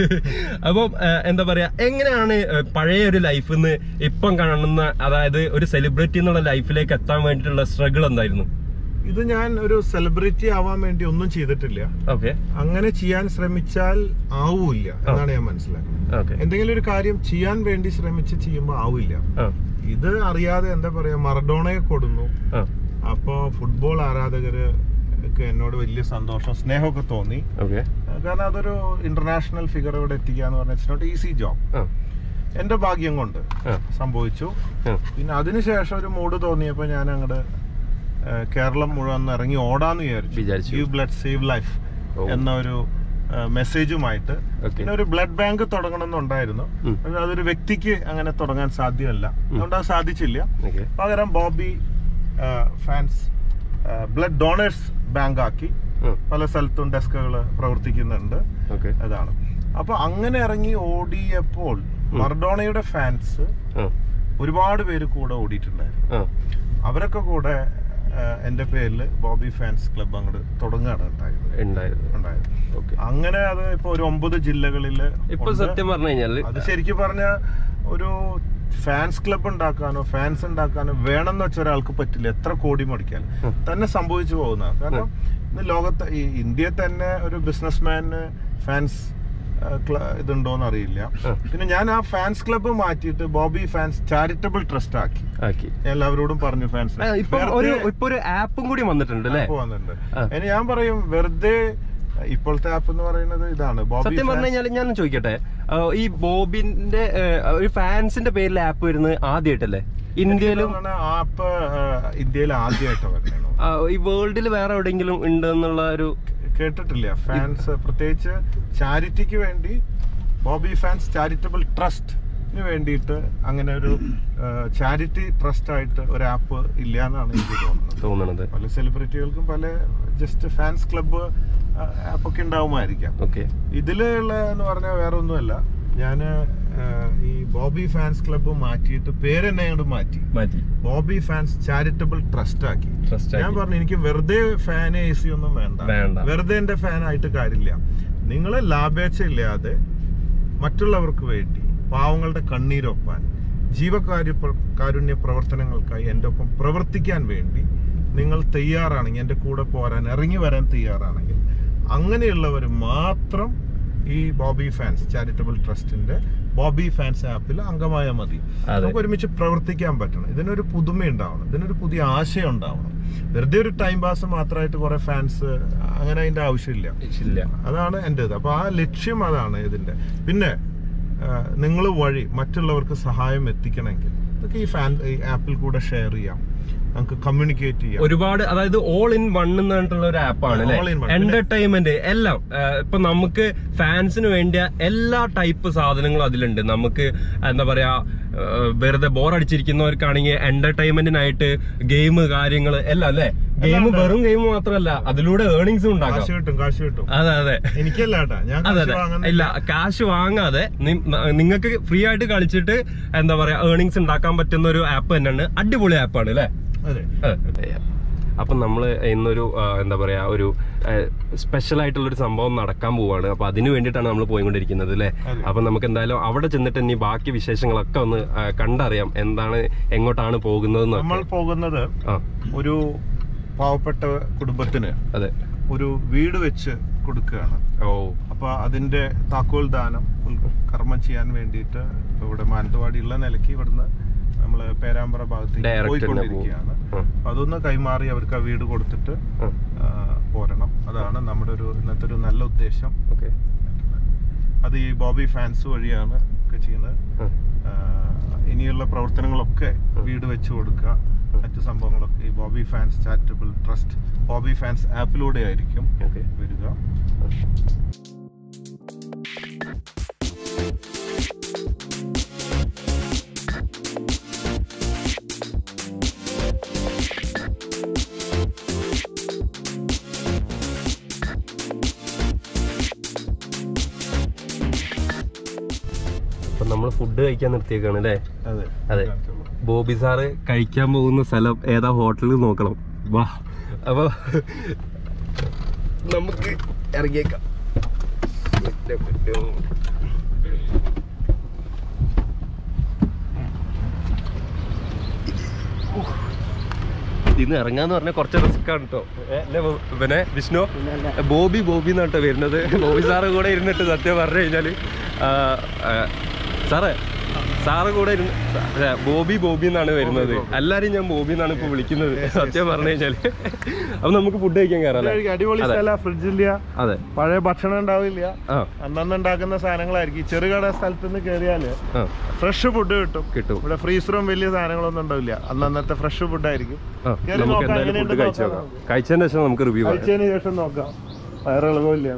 അപ്പം ആ, എന്താ പറയാ എങ്ങനെയാണ് ആ, പഴയ ഒരു ലൈഫിൽ നിന്ന് ഇപ്പം കാണുന്ന അതായത് ഒരു സെലിബ്രിറ്റി എന്നുള്ള ലൈഫിലേക്ക് എത്താൻ വേണ്ടിയിട്ടുള്ള സ്ട്രഗിൾ എന്തായിരുന്നു ഇത് ഞാൻ ഒരു സെലിബ്രിറ്റി ആവാൻ വേണ്ടി ഒന്നും ചെയ്തിട്ടില്ല ഓക്കെ അങ്ങനെ ചെയ്യാൻ ശ്രമിച്ചാൽ ആവൂല്ല എന്നാണ് ഞാൻ മനസ്സിലാക്കുന്നത് ഓക്കെ എന്തെങ്കിലും ഒരു കാര്യം ചെയ്യാൻ വേണ്ടി ശ്രമിച്ച് ചെയ്യുമ്പോൾ ആവില്ല ഇത് അറിയാതെ എന്താ പറയാ മറഡോണയെ കൊടുന്നു അപ്പോ ഫുട്ബോൾ ആരാധകര് ഒക്കെ എന്നോട് വലിയ സന്തോഷം സ്നേഹമൊക്കെ തോന്നി ഓക്കെ കാരണം അതൊരു ഇന്റർനാഷണൽ ഫിഗർ ഇവിടെ എത്തിക്കുക എന്ന് പറഞ്ഞാൽ ഇറ്റ്സ് നോട്ട് ഈസി ജോബ് എന്റെ ഭാഗ്യം കൊണ്ട് സംഭവിച്ചു പിന്നെ അതിനുശേഷം ഒരു മൂഡ് തോന്നിയപ്പോൾ ഞാൻ അങ്ങോട്ട് കേരളം മുഴുവൻ ഒന്ന് ഇറങ്ങി ഓടാന്ന് വിചാരിച്ചു വിചാരിച്ചു. ഗീവ് ബ്ലഡ് സേവ് ലൈഫ് ഓ. എന്ന ഒരു മെസ്സേജുമായിട്ട് ഓക്കെ പിന്നെ ഒരു ബ്ലഡ് ബാങ്ക് തുടങ്ങണമെന്നുണ്ടായിരുന്നു ഉം. പക്ഷെ അതൊരു വ്യക്തിക്ക് അങ്ങനെ തുടങ്ങാൻ സാധ്യമല്ല അതുകൊണ്ട് അത് സാധിച്ചില്ല ഓക്കെ പകരം Bobby fans blood donors bank ആക്കി പല സ്ഥലത്തും ഡെസ്കുകൾ പ്രവർത്തിക്കുന്നുണ്ട് ഓക്കെ അതാണ് അപ്പൊ അങ്ങനെ ഇറങ്ങി ഓടിയപ്പോൾ മർഡോണയുടെ ഫാൻസ് ഒരുപാട് പേര് കൂടെ ഓടിയിട്ടുണ്ടായിരുന്നു അവരൊക്കെ കൂടെ ആ, എന്റെ പേരിൽ ബോബി ഫാൻസ് ക്ലബ് അങ്ങോട്ട് തുടങ്ങുകയാണ് ഉണ്ടായത് ഉണ്ടായിരുന്നു ഉണ്ടായത് ഓക്കെ അങ്ങനെ അത് ഇപ്പൊ ഒരു ഒമ്പത് ജില്ലകളിൽ ഇപ്പൊ സത്യം പറഞ്ഞു കഴിഞ്ഞാല് അത് ശരിക്കും പറഞ്ഞ ഒരു ഫാൻസ് ക്ലബ് ഉണ്ടാക്കാനോ ഫാൻസ് ഉണ്ടാക്കാനോ വേണമെന്ന് വെച്ച ഒരാൾക്ക് പറ്റില്ല എത്ര കോടി മുടക്കിയാൽ ഉം. തന്നെ സംഭവിച്ചു പോകുന്ന കാരണം ഇന്ന് ലോകത്ത് ഈ ഇന്ത്യയിൽ തന്നെ ഒരു ബിസിനസ്മാന് ഫാൻസ് ഇതുണ്ടോന്ന് അറിയില്ല ഉം. പിന്നെ ഞാൻ ആ ഫാൻസ് ക്ലബ്ബ് മാറ്റിയിട്ട് ബോബി ഫാൻസ് ചാരിറ്റബിൾ ട്രസ്റ്റ് ആക്കി ആക്കി ഞാൻ എല്ലാവരോടും പറഞ്ഞു ഫാൻസ് ആ, ഇപ്പൊ ഒരു ഇപ്പൊ ഒരു ആപ്പും കൂടി വന്നിട്ടുണ്ട് അല്ലേ വന്നിട്ടുണ്ട് ആ. ഇനി ഞാൻ പറയും വെറുതെ ഇപ്പോഴത്തെ ആപ്പ് എന്ന് പറയുന്നത് ഇതാണ് ബോബി സത്യം പറഞ്ഞു കഴിഞ്ഞാൽ ഞാൻ ചോദിക്കട്ടെ ആ, ഈ ബോബിന്റെ ആ, ഒരു ഫാൻസിന്റെ പേരിൽ ആപ്പ് വരുന്നത് ആദ്യമായിട്ടല്ലേ ഇന്ത്യയിലും ആപ്പ് ഇന്ത്യയിൽ ആദ്യമായിട്ട് വരുന്നത് ആ, ഈ വേൾഡിൽ വേറെ എവിടെയെങ്കിലും ഉണ്ട് എന്നുള്ള ഒരു കേട്ടിട്ടില്ല ഫാൻസ് പ്രത്യേകിച്ച് ചാരിറ്റിക്ക് വേണ്ടി ബോബി ഫാൻസ് ചാരിറ്റബിൾ ട്രസ്റ്റിന് വേണ്ടിയിട്ട് അങ്ങനെ ഒരു ചാരിറ്റി ട്രസ്റ്റ് ആയിട്ട് ഒരു ആപ്പ് ഇല്ല എന്നാണ് എനിക്ക് തോന്നുന്നത് തോന്നണത് പല സെലിബ്രിറ്റികൾക്കും പല ജസ്റ്റ് ഫാൻസ് ക്ലബ്ബ് ആപ്പൊക്കെ ഉണ്ടാവുമായിരിക്കാം ഓക്കെ ഇതിലുള്ള എന്ന് പറഞ്ഞാൽ വേറെ ഒന്നുമല്ല ഞാൻ ഈ ബോബി ഫാൻസ് ക്ലബ്ബ് മാറ്റിയിട്ട് പേരെന്നെ അങ്ങോട്ട് മാറ്റി മാറ്റി ബോബി ഫാൻസ് ചാരിറ്റബിൾ ട്രസ്റ്റ് ആക്കി ട്രസ്റ്റ് ഞാൻ പറഞ്ഞു എനിക്ക് വെറുതെ ഫാൻ എ സി ഒന്നും വേണ്ട വേണ്ട. വെറുതെ എന്റെ ഫാൻ ആയിട്ട് കാര്യമില്ല നിങ്ങൾ ലാഭേച്ഛ ഇല്ലാതെ മറ്റുള്ളവർക്ക് വേണ്ടി പാവങ്ങളുടെ കണ്ണീരൊപ്പാൻ ജീവകാര്യ പ്ര- കാരുണ്യ പ്രവർത്തനങ്ങൾക്കായി എൻ്റെ ഒപ്പം പ്രവർത്തിക്കാൻ വേണ്ടി നിങ്ങൾ തയ്യാറാണെങ്കിൽ എൻ്റെ കൂടെ പോരാൻ ഇറങ്ങി വരാൻ തയ്യാറാണെങ്കിൽ അങ്ങനെയുള്ളവർ മാത്രം ഈ ബോബി ഫാൻസ് ചാരിറ്റബിൾ ട്രസ്റ്റിന്റെ ബോബി ഫാൻസ് ആപ്പിൽ അംഗമായാൽ മതി അതെ. നമുക്ക് ഒരുമിച്ച് പ്രവർത്തിക്കാൻ പറ്റണം ഇതിനൊരു പുതുമ ഉണ്ടാവണം ഇതിനൊരു പുതിയ ആശയം ഉണ്ടാവണം വെറുതെ ഒരു ടൈം പാസ് മാത്രമായിട്ട് കുറെ ഫാൻസ് അങ്ങനെ അതിന്റെ ആവശ്യമില്ല ഇല്ല അതാണ് എൻ്റെ ഇത് അപ്പൊ ആ ലക്ഷ്യം അതാണ് ഇതിന്റെ പിന്നെ നിങ്ങൾ വഴി മറ്റുള്ളവർക്ക് സഹായം എത്തിക്കണമെങ്കിൽ ഇതൊക്കെ ഈ ഫാൻ ഈ ആപ്പിൽ കൂടെ ഷെയർ ചെയ്യാം നമുക്ക് കമ്മ്യൂണിക്കേറ്റ് ചെയ്യാം ഒരുപാട് അതായത് ഓൾ ഇൻ വൺ എന്ന് പറഞ്ഞിട്ടുള്ള ഒരു ആപ്പാണ് അല്ലെ All in one. എന്റർടൈൻമെന്റ് എല്ലാം ആ, ഇപ്പൊ നമുക്ക് ഫാൻസിന് വേണ്ടിയ എല്ലാ ടൈപ്പ് സാധനങ്ങളും അതിലുണ്ട് നമുക്ക് എന്താ പറയാ ആ, വെറുതെ ബോർ അടിച്ചിരിക്കുന്നവർക്കാണെങ്കിൽ എന്റർടൈൻമെന്റിനായിട്ട് ഗെയിം കാര്യങ്ങൾ എല്ലാം അല്ലെ ഗെയിം വെറും ഗെയിം മാത്രമല്ല അതിലൂടെ ഏർണിങ്സും ഉണ്ടാക്കാം കാശ് കിട്ടും കാശ് കിട്ടും അതെ അതെ എനിക്കല്ല കേട്ടാ ഞാൻ അതെ കാശ് അതെ വാങ്ങുന്നില്ല ഇല്ല കാശ് വാങ്ങാതെ നിങ്ങൾക്ക് ഫ്രീ ആയിട്ട് കളിച്ചിട്ട് എന്താ പറയാ ഏർണിങ്സ് ഉണ്ടാക്കാൻ പറ്റുന്ന ഒരു ആപ്പ് തന്നെയാണ് അടിപൊളി ആപ്പാണ് അല്ലേ അതെ അപ്പം നമ്മൾ ഇന്നൊരു ആ, എന്താ പറയാ ഒരു സ്പെഷ്യൽ ആയിട്ടുള്ള ഒരു സംഭവം നടക്കാൻ പോവാണ് അപ്പൊ അതിന് വേണ്ടിയിട്ടാണ് നമ്മൾ പോയിക്കൊണ്ടിരിക്കുന്നത് അല്ലേ അതെ. അപ്പൊ നമുക്ക് എന്തായാലും അവിടെ ചെന്നിട്ട് ഇനി ബാക്കി വിശേഷങ്ങളൊക്കെ ഒന്ന് ആ, കണ്ടറിയാം എന്താണ് എങ്ങോട്ടാണ് പോകുന്നത് നമ്മൾ പോകുന്നത് ആ ഒരു പാവപ്പെട്ട കുടുംബത്തിന് അതെ ഒരു വീട് വെച്ച് കൊടുക്കുകയാണ് ഓ അപ്പൊ അതിന്റെ താക്കോൽ ദാനം ഉൽ- കർമ്മം ചെയ്യാൻ വേണ്ടിയിട്ട് ഇവിടെ മാനന്തവാടിയുള്ള നിലയ്ക്ക് ഇവിടുന്ന് നമ്മള് പേരാമ്പ്ര ഭാഗത്തേക്ക് Direct തന്നെ പോയിക്കൊണ്ടിരിക്കുകയാണ് ആ. അപ്പൊ അതൊന്ന് കൈമാറി അവർക്ക് ആ വീട് കൊടുത്തിട്ട് ആ ആ, പോരണം അതാണ് നമ്മുടെ ഒരു ഇന്നത്തെ ഒരു നല്ല ഉദ്ദേശം ഓക്കെ അത് ഈ ബോബി ഫാൻസ് വഴിയാണ് ഒക്കെ ചെയ്യുന്നത് ആ, ഇനിയുള്ള പ്രവർത്തനങ്ങളൊക്കെ വീട് വെച്ച് കൊടുക്കുക മറ്റു സംഭവങ്ങളൊക്കെ ഈ Bobby fans charitable trust Bobby fans ആപ്പിലൂടെ ആയിരിക്കും ഓക്കെ വരിക അപ്പൊ നമ്മൾ ഫുഡ് കഴിക്കാൻ നിർത്തിയേക്കാണ് അല്ലേ അതെ അതെ. ബോബി സാറ് കഴിക്കാൻ പോകുന്ന സ്ഥലം ഏതാ ഹോട്ടലിൽ നോക്കണം വാ അപ്പൊ നമുക്ക് ഇറങ്ങിയേക്കാം ഇന്ന് ഇറങ്ങാന്ന് പറഞ്ഞാൽ കുറച്ച് റിസ്ക് ആണ് കേട്ടോ അല്ലേ ബോ- പിന്നെ വിഷ്ണു ബോബി ബോബി എന്നാട്ടോ വരുന്നത് ബോബി സാറ് കൂടെ ഇരുന്നിട്ട് സത്യം പറഞ്ഞു കഴിഞ്ഞാല് ആ, ആ, സാറേ സാറ് കൂടെ ഇരുന്ന് അല്ല, ബോബി ബോബി എന്നാണ് വരുന്നത് എല്ലാരും ഞാൻ ബോബി എന്നാണ് ഇപ്പൊ വിളിക്കുന്നത് സത്യം പറഞ്ഞു കഴിഞ്ഞാല് അപ്പൊ നമുക്ക് ഫുഡ് കഴിക്കാൻ കയറാം അല്ലേ അടിപൊളി അതെ. സ്ഥല ഫ്രിഡ്ജില്ല അതെ പഴയ ഭക്ഷണം ഉണ്ടാവില്ല ആ അന്നന്ന് ഉണ്ടാക്കുന്ന സാധനങ്ങളായിരിക്കും ഈ ചെറുകട സ്ഥലത്ത് നിന്ന് കയറിയാല് ആ ഫ്രഷ് ഫുഡ് കിട്ടും കിട്ടും ഇവിടെ ഫ്രീസറും വലിയ സാധനങ്ങളൊന്നും ഉണ്ടാവില്ല അന്നന്നത്തെ ഫ്രഷ് ഫുഡ് ആയിരിക്കും ആ കേറി നമുക്ക് നോക്കാം, എന്തായാലും എങ്ങനെയുണ്ട് ഫുഡ് കഴിച്ചു നോക്കാം നോക്കാം കഴിച്ചതിന് ശേഷം നമുക്ക് റിവ്യൂ പറയാം കഴിച്ചതിന് ശേഷം നോക്കാം വയറിളകില്ല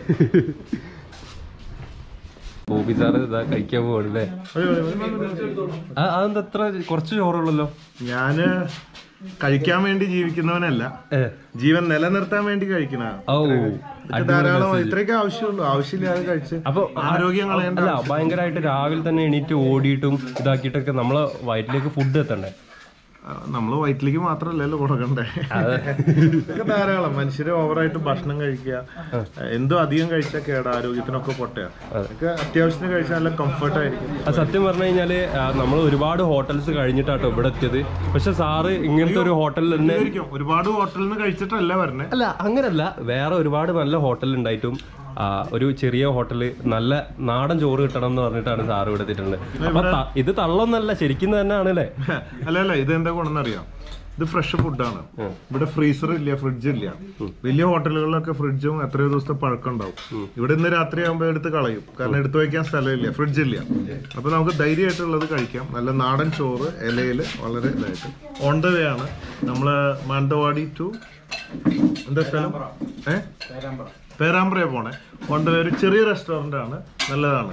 ബോബി സാറ് ഇതാ കഴിക്കാൻ പോകണല്ലേ അതെന്താ എത്ര കുറച്ച് ചോറുള്ളല്ലോ ഞാന് കഴിക്കാൻ വേണ്ടി ജീവിക്കുന്നവനല്ല ഏ ജീവൻ നിലനിർത്താൻ വേണ്ടി കഴിക്കണ ഓ ധാരാളം ഇത്രയൊക്കെ ആവശ്യമുള്ളൂ ആവശ്യമില്ലാതെ കഴിച്ച് അപ്പൊ ആരോഗ്യം കളയണ്ട അല്ല ഭയങ്കരമായിട്ട് രാവിലെ തന്നെ എണീറ്റ് ഓടിയിട്ടും ഇതാക്കിയിട്ടൊക്കെ നമ്മളെ വയറ്റിലേക്ക് ഫുഡ് എത്തണ്ടേ ആ, നമ്മള് വയറ്റിലേക്ക് മാത്രല്ലല്ലോ കൊടുക്കണ്ടേ ഇതൊക്കെ ധാരാളം മനുഷ്യര് ഓവറായിട്ട് ഭക്ഷണം കഴിക്കുക എന്തോ അധികം കഴിച്ചാൽ കേടാ ആരോഗ്യത്തിനൊക്കെ പൊട്ടയാ അതൊക്കെ അത്യാവശ്യത്തിന് കഴിച്ചാൽ നല്ല കംഫർട്ട് ആയിരിക്കും ആ സത്യം പറഞ്ഞു കഴിഞ്ഞാല് നമ്മൾ ഒരുപാട് ഹോട്ടൽസ് കഴിഞ്ഞിട്ടാട്ടോ ഇവിടെ എത്തിയത് പക്ഷെ സാറ് ഇങ്ങനത്തെ ഒരു ഹോട്ടലിൽ തന്നെ ഇതായിരിക്കും. ഒരുപാട് ഹോട്ടലിൽ നിന്ന് കഴിച്ചിട്ടല്ല വരണേ അല്ല അങ്ങനല്ല വേറെ ഒരുപാട് നല്ല ഹോട്ടൽ ഉണ്ടായിട്ടും ആ, ഒരു ചെറിയ ഹോട്ടല് നല്ല നാടൻ ചോറ് കിട്ടണം എന്ന് പറഞ്ഞിട്ടാണ് സാറ് ഇവിടെ എത്തിയിട്ടുണ്ട് അപ്പൊ ത- ഇത് തള്ളൊന്നല്ല ശരിക്കും തന്നെയാണ് അല്ലേ അല്ല അല്ല ഇത് എന്താ ഗുണമെന്നറിയാം ഇത് ഫ്രഷ് ഫുഡാണ് ഇവിടെ ഫ്രീസർ ഇല്ല ഫ്രിഡ്ജ് ഇല്ല വലിയ ഹോട്ടലുകളിലൊക്കെ ഫ്രിഡ്ജും എത്രയോ ദിവസത്തെ പഴക്കം ഉണ്ടാവും ഇവിടെ ഇന്ന് രാത്രി ആകുമ്പോൾ എടുത്ത് കളയും കാരണം എടുത്തു വയ്ക്കാൻ സ്ഥലമില്ല ഫ്രിഡ്ജ് ഇല്ല അപ്പൊ നമുക്ക് ധൈര്യമായിട്ടുള്ളത് കഴിക്കാം നല്ല നാടൻ ചോറ് ഇലയില് വളരെ ഇതായിട്ട് ഓൺ ദ വേ ആണ് നമ്മള് മാനന്തവാടി ടു എന്താ സ്ഥലം ഏ പേരാമ്പ്രയെ പോണേ ഓൺ ദ വേ ഒരു ചെറിയ റെസ്റ്റോറന്റ് ആണ് നല്ലതാണ്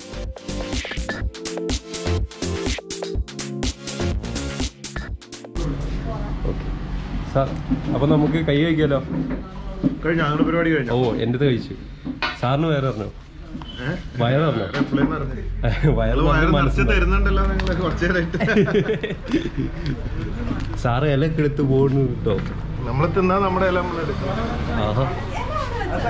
സാർ അപ്പൊ നമുക്ക് കൈ കഴിക്കാലോ കഴിഞ്ഞു അങ്ങനെ പരിപാടി കഴിഞ്ഞു ഓ എന്റേത് കഴിച്ചു സാറിന് വേറെ പറഞ്ഞോ ഏഹ് വയറ് പറഞ്ഞോ എപ്പോഴും പറഞ്ഞു വയറ് അത് വയറ് പറഞ്ഞ് നിറച്ച് മനസ്സിലായി. തരുന്നുണ്ടല്ലോ നിങ്ങൾ കുറച്ച് നേരമായിട്ട് സാറ് ഇലക്കെ എടുത്ത് പോകുന്നു കേട്ടോ നമ്മൾ തിന്നാ നമ്മുടെ ഇല നമ്മൾ എടുക്കണം ആഹാ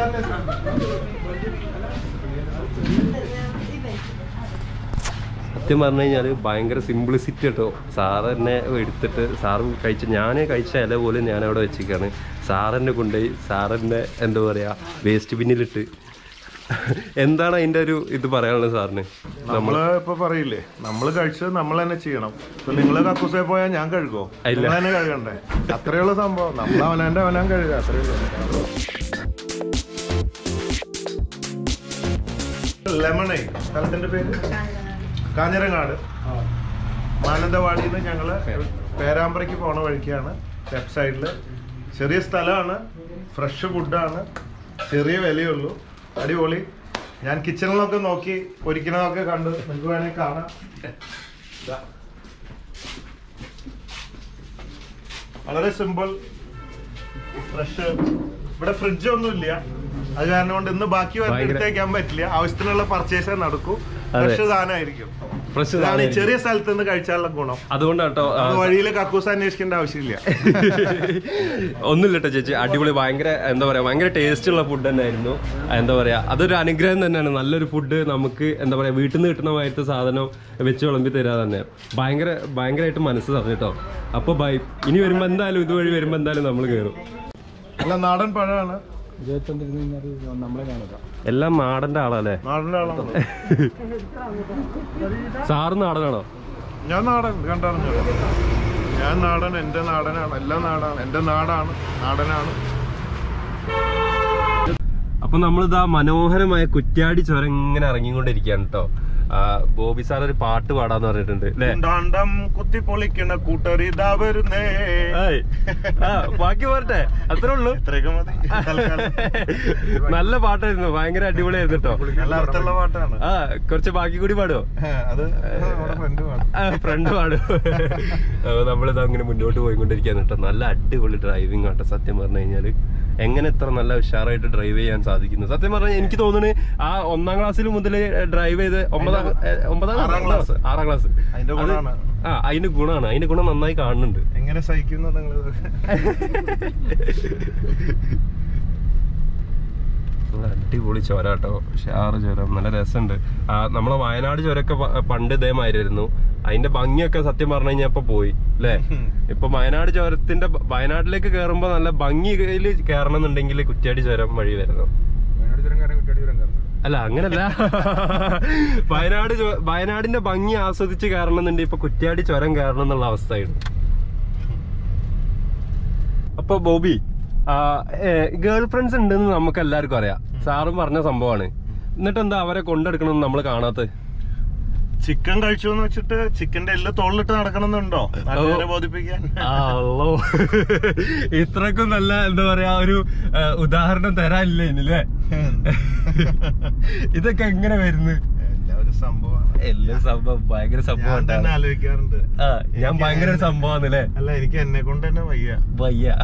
സത്യം സത്യം പറഞ്ഞു കഴിഞ്ഞാൽ ഭയങ്കര സിംപ്ലിസിറ്റി കേട്ടോ സാറ് തന്നെ എടുത്തിട്ട് സാറ് കഴിച്ച ഞാൻ കഴിച്ച ഇല പോലും ഞാൻ അവിടെ വെച്ചിരിക്കുകയാണ് സാറെന്നെ കൊണ്ടുപോയി സാറെന്നെ എന്താ പറയുക വേസ്റ്റ് ബിന്നിലിട്ട് എന്താണ് അതിൻ്റെ ഒരു ഇത് പറയാനുള്ളത് സാറിന് നമ്മള് ഇപ്പൊ പറയില്ലേ നമ്മള് കഴിച്ചത് നമ്മൾ തന്നെ ചെയ്യണം ഇപ്പൊ നിങ്ങള് കക്കൂസേ പോയാൽ ഞാൻ കഴുകോ ഇല്ല. നിങ്ങൾ തന്നെ കഴുകണ്ടേ അത്രയുള്ള സംഭവം നമ്മൾ അവനാന്റെ അവനാൻ കഴുകുക അത്രേ ഉള്ളൂ ലെമണേ സ്ഥലത്തിന്റെ പേര് കാഞ്ഞിരങ്ങാട് മാനന്തവാടിയിൽ നിന്ന് ഞങ്ങള് പേരാമ്പ്രയ്ക്ക് പോണ വഴിക്കാണ് ലെഫ്റ്റ് സൈഡില് ചെറിയ സ്ഥലമാണ് ഫ്രഷ് ഫുഡാണ് ചെറിയ വിലയുള്ളൂ അടിപൊളി ഞാൻ കിച്ചണിലൊക്കെ നോക്കി ഒരിക്കലൊക്കെ കണ്ട് നിങ്ങൾക്ക് വേണമെങ്കിൽ കാണാം ഇതാ. വളരെ സിമ്പിൾ ഫ്രഷ് ഇവിടെ ഫ്രിഡ്ജ് ഒന്നും ഇല്ല അത് കാരണം കൊണ്ട് ഇന്ന് ബാക്കി വരുന്ന ഭയങ്കര- എടുത്തേക്കാൻ പറ്റില്ല ആവശ്യത്തിനുള്ള പർച്ചേസ് നടക്കൂ അതെ. ഫ്രഷ് സാധനമായിരിക്കും ഫ്രഷ് ഇതാണ് ഈ ചെറിയ സ്ഥലത്ത് നിന്ന് കഴിച്ചാലുള്ള ഗുണം അതുകൊണ്ടാണ് കേട്ടോ ആ, അത് വഴിയിൽ കക്കൂസ് അന്വേഷിക്കേണ്ട ആവശ്യമില്ല ഒന്നുമില്ല കേട്ടോ ചേച്ചി അടിപൊളി ഭയങ്കര എന്താ പറയാ ഭയങ്കര ടേസ്റ്റ് ഉള്ള ഫുഡ് തന്നെയായിരുന്നു എന്താ പറയാ അതൊരു അനുഗ്രഹം തന്നെയാണ് നല്ലൊരു ഫുഡ് നമുക്ക് എന്താ പറയാ വീട്ടിൽ നിന്ന് കിട്ടുന്ന മാതിരത്തെ സാധനം വെച്ച് വിളമ്പി തരാ തന്നെ ഭയങ്കര ഭയങ്കരമായിട്ട് മനസ്സ് തന്നു കേട്ടോ അപ്പൊ ബൈ ഇനി വരുമ്പോ എന്തായാലും ഇതുവഴി വരുമ്പോ എന്തായാലും നമ്മൾ കയറും അല്ല നാടൻ പഴമാണ് എല്ലാം നാടന്റെ ആളല്ലേ നാടൻ്റെ ആളാണ് സാറ് നാടനാണോ ഞാൻ നാടൻ കണ്ടറിഞ്ഞു ഞാൻ നാടൻ എൻ്റെ നാടനാണ് എല്ലാം നാടാണ് എൻ്റെ നാടാണ് നാടനാണ് അപ്പൊ നമ്മളിതാ മനോഹരമായ കുറ്റ്യാടി ചുരം ഇങ്ങനെ ഇറങ്ങിക്കൊണ്ടിരിക്കുകയാണ് കേട്ടോ ആ, ബോബി സാർ ഒരു പാട്ട് പാടാന്ന് പറഞ്ഞിട്ടുണ്ട് അല്ലേ ഡാണ്ടം കുത്തി പൊളിക്കണ കൂട്ടറിതാ വരുന്നേ ഏയ്. ആ, ബാക്കി പോരട്ടെ അത്രേ ഉള്ളൂ ഇത്രയൊക്കെ മതി തൽക്കാലം. നല്ല പാട്ടായിരുന്നു ഭയങ്കര അടിപൊളിയായിരുന്നു കേട്ടോ നല്ല അർത്ഥമുള്ള പാട്ടാണ് ആ കുറച്ച് ബാക്കി കൂടി പാടുവോ അത് നമ്മുടെ ഫ്രണ്ട് പാടും ഫ്രണ്ട് പാടും അപ്പൊ നമ്മളിത് അങ്ങനെ മുന്നോട്ട് പോയിക്കൊണ്ടിരിക്കുകയാണ് കേട്ടോ നല്ല അടിപൊളി ഡ്രൈവിംഗ് ആട്ടോ സത്യം പറഞ്ഞു കഴിഞ്ഞാല് എങ്ങനെ ഇത്ര നല്ല ഉഷാറായിട്ട് ഡ്രൈവ് ചെയ്യാൻ സാധിക്കുന്നു സത്യം പറഞ്ഞാൽ എനിക്ക് തോന്നുന്നു ആ ഒന്നാം ക്ലാസ്സിൽ മുതൽ ഡ്രൈവ് ചെയ്ത് ഒമ്പതാം ഏ, ഒമ്പതാം ആറാം ക്ലാസ് class. ആറാം ക്ലാസ് അതിന്റെ ഗുണമാണ് ആ അതിന്റെ ഗുണമാണ് അതിന്റെ ഗുണം നന്നായി കാണുന്നുണ്ട് എങ്ങനെ സഹിക്കുന്നു നിങ്ങൾ നല്ല അടിപൊളി ചുരം കേട്ടോ ഷാറ് ചുരം നല്ല രസമുണ്ട് ആ നമ്മളെ വയനാട് ചുരമൊക്കെ പ- പണ്ട് ഇതേമായിരുന്നു അതിന്റെ ഭംഗിയൊക്കെ സത്യം പറഞ്ഞു കഴിഞ്ഞാൽ ഇപ്പൊ പോയി അല്ലേ ഇപ്പൊ വയനാട് ചുരത്തിന്റെ ഭ- വയനാട്ടിലേക്ക് കയറുമ്പോ നല്ല ഭംഗിയിൽ കയറണം എന്നുണ്ടെങ്കിൽ കുറ്റ്യാടി ചുരം വഴി വരണം അല്ല അങ്ങനല്ല വയനാട് ചു- വയനാടിന്റെ ഭംഗി ആസ്വദിച്ച് കയറണം എന്നുണ്ടെങ്കിൽ ഇപ്പൊ കുറ്റ്യാടി ചുരം കയറണം എന്നുള്ള അവസ്ഥയാണ് അപ്പൊ ബോബി ഗേൾ ഫ്രണ്ട്സ് ഉണ്ടെന്ന് നമുക്ക് എല്ലാവർക്കും അറിയാം സാറും പറഞ്ഞ സംഭവമാണ് എന്നിട്ട് എന്താ അവരെ കൊണ്ടെടുക്കണം നമ്മൾ കാണാത്ത ചിക്കൻ കഴിച്ചു എന്ന് വെച്ചിട്ട് ചിക്കന്റെ എല്ലാം തോളിലിട്ട് നടക്കണമെന്നുണ്ടോ നാട്ടുകാരെ ബോധിപ്പിക്കാൻ അല്ലോ ഇത്രക്കും നല്ല എന്താ പറയാ ഒരു ആ, ഉദാഹരണം തരാനില്ല ഇനില്ലേ ഇതൊക്കെ എങ്ങനെ വരുന്നു എല്ലാവരും സംഭവമാണ് എല്ലാ സംഭവം ഭയങ്കര ഞാൻ സംഭവം തന്നെ ആലോചിക്കാറുണ്ട് ആ ഞാൻ ഭയങ്കര ഒരു സംഭവമാണല്ലേ അല്ല എനിക്ക് എന്നെ കൊണ്ട് തന്നെ വയ്യ വയ്യ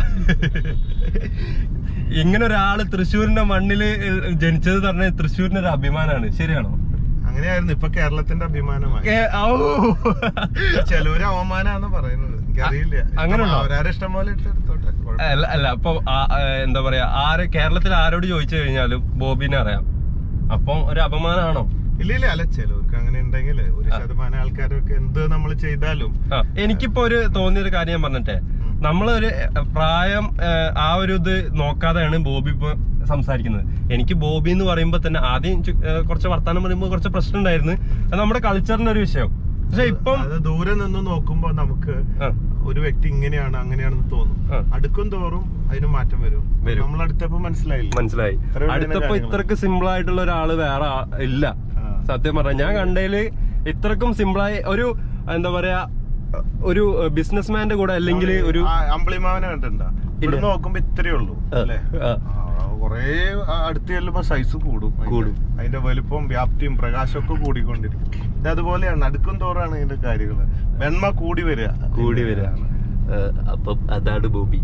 ഇങ്ങനെ ഒരാള് തൃശ്ശൂരിന്റെ മണ്ണില് ജനിച്ചത് പറഞ്ഞ തൃശ്ശൂരിന് ഒരു അഭിമാനമാണ് ശരിയാണോ അങ്ങനെയായിരുന്നു ഇപ്പൊ കേരളത്തിന്റെ അഭിമാനമായി ഏ, ഔ. ചിലവര് അവമാനാന്ന് പറയുന്നത് എനിക്കറിയില്ല അങ്ങനെയുണ്ടോ? അവരാരെ ഇഷ്ടം പോലെ എടുത്തോട്ടെ കുഴപ്പമില്ല. അല്ല അല്ല അപ്പൊ ആ- ആ, എന്താ പറയാ ആര് കേരളത്തിൽ ആരോട് ചോദിച്ചു കഴിഞ്ഞാലും ബോബിനെ അറിയാം അപ്പം ഒരു അപമാനമാണോ ഇല്ല ഇല്ല അല്ല ചിലവർക്ക് അങ്ങനെ ഉണ്ടെങ്കിൽ ഒരു ശതമാനം ആൾക്കാരൊക്കെ എന്ത് നമ്മൾ ചെയ്താലും ആ, എനിക്കിപ്പോ ഒരു തോന്നിയൊരു കാര്യം ഞാൻ പറഞ്ഞിട്ടെ നമ്മളൊരു എ, പ്രായം ഏ, ആ ഒരു ഇത് നോക്കാതെയാണ് ബോബി ഇപ്പൊ സംസാരിക്കുന്നത് എനിക്ക് ബോബി എന്ന് പറയുമ്പോ തന്നെ ആദ്യം ചു- ഏ, കുറച്ച് വർത്താനം പറയുമ്പോൾ കുറച്ച് പ്രശ്നം ഉണ്ടായിരുന്നു അത് നമ്മുടെ കൾച്ചറിന്റെ ഒരു വിഷയം പക്ഷെ ഇപ്പം അത് ദൂരെ നിന്ന് നോക്കുമ്പോ നമുക്ക് ആ, ഒരു വ്യക്തി ഇങ്ങനെയാണ് അങ്ങനെയാണെന്ന് തോന്നും ആ. അടുക്കും തോറും അതിന് മാറ്റം വരും വരും. നമ്മൾ അടുത്തപ്പോ മനസ്സിലായില്ല മനസ്സിലായി ഇത്ര വലിയ അടുത്തപ്പോ കാര്യങ്ങള്. ഇത്രക്ക് സിമ്പിൾ ആയിട്ടുള്ള ഒരാള് വേറെ ആ- ഇല്ല ആ. സത്യം പറഞ്ഞ ഞാൻ കണ്ടതില് ഇത്രക്കും സിമ്പിളായി ഒരു എന്താ പറയാ ഒരു ബിസിനസ്മാന്റെ കൂടെ അല്ലെങ്കിൽ ഒരു ആ, അമ്പിളിമാവനെ കണ്ടിട്ടുണ്ടോ ഇവിടെ ഇല്ല. നോക്കുമ്പോ ഇത്രയേ ഉള്ളൂ ആ, അല്ലേ ആ. കൊറേ അടുത്ത് ചെല്ലുമ്പോ സൈസ് കൂടും അതിന്റെ. കൂടും. അതിന്റെ വലുപ്പവും വ്യാപ്തിയും പ്രകാശവും ഒക്കെ കൂടിക്കൊണ്ടിരിക്കും ഇത് അതുപോലെയാണ് അടുക്കും തോറാണ് ഇതിന്റെ കാര്യങ്ങള് വെണ്മ കൂടി വരിക കൂടി വരിക അപ്പം അതാണ് ബോബി